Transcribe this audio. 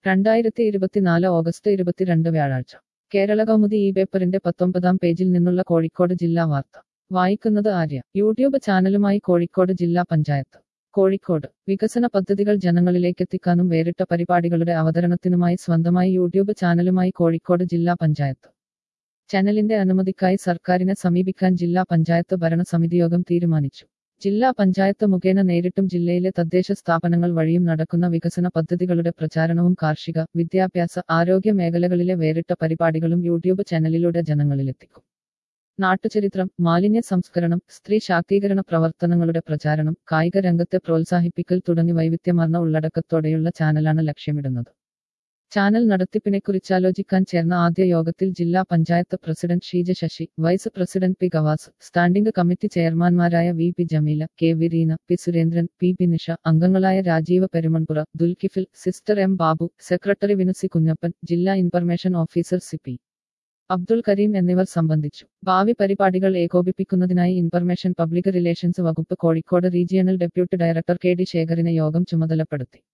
രണ്ടായിരത്തി ഇരുപത്തിനാല് ഓഗസ്റ്റ് ഇരുപത്തിരണ്ട് വ്യാഴാഴ്ച കേരള കൗമുദി ഈ പേപ്പറിന്റെ പത്തൊമ്പതാം പേജിൽ നിന്നുള്ള കോഴിക്കോട് ജില്ലാ വാർത്ത വായിക്കുന്നത് ആര്യ യൂട്യൂബ് ചാനലുമായി കോഴിക്കോട് ജില്ലാ പഞ്ചായത്ത് കോഴിക്കോട് വികസന പദ്ധതികൾ ജനങ്ങളിലേക്കെത്തിക്കാനും വേറിട്ട പരിപാടികളുടെ അവതരണത്തിനുമായി സ്വന്തമായി യൂട്യൂബ് ചാനലുമായി കോഴിക്കോട് ജില്ലാ പഞ്ചായത്ത് ചാനലിന്റെ അനുമതിക്കായി സർക്കാരിനെ സമീപിക്കാൻ ജില്ലാ പഞ്ചായത്ത് ഭരണസമിതി യോഗം തീരുമാനിച്ചു ജില്ലാ പഞ്ചായത്ത് മുഖേന നേരിട്ടും ജില്ലയിലെ തദ്ദേശ സ്ഥാപനങ്ങൾ വഴിയും നടക്കുന്ന വികസന പദ്ധതികളുടെ പ്രചാരണവും കാർഷിക വിദ്യാഭ്യാസ ആരോഗ്യ മേഖലകളിലെ വേറിട്ട പരിപാടികളും യൂട്യൂബ് ചാനലിലൂടെ ജനങ്ങളിലെത്തിക്കും നാട്ടുചരിത്രം മാലിന്യ സംസ്കരണം സ്ത്രീ ശാക്തീകരണ പ്രവർത്തനങ്ങളുടെ പ്രചാരണം കായിക രംഗത്തെ പ്രോത്സാഹിപ്പിക്കൽ തുടങ്ങി വൈവിധ്യമാർന്ന ഉള്ളടക്കത്തോടെയുള്ള ചാനലാണ് ലക്ഷ്യമിടുന്നത് ചാനൽ നടത്തിപ്പിനെക്കുറിച്ചാലോചിക്കാൻ ചേർന്ന ആദ്യ യോഗത്തിൽ ജില്ലാ panchayat president Sheeja Sasi vice president P Gavas standing committee ചെയർമാൻമാരായ V P Jameela K V Reena P Surendran P P Nisha അംഗങ്ങളായ Rajeev Perumanpura Dulkifil sister M Babu secretary വിനുസി കുഞ്ഞപ്പൻ ജില്ലാ information officer C P Abdul Kareem എന്നിവർ സംബന്ധിച്ചു ഭാവി പരിപാടികൾ ഏകോപിപ്പിക്കുന്നതിനായി ഇൻഫർമേഷൻ പബ്ലിക് റിലേഷൻസ് വകുപ്പ് Kozhikode regional deputy director K D ശേഖറിനെ യോഗം ചുമതലപ്പെടുത്തി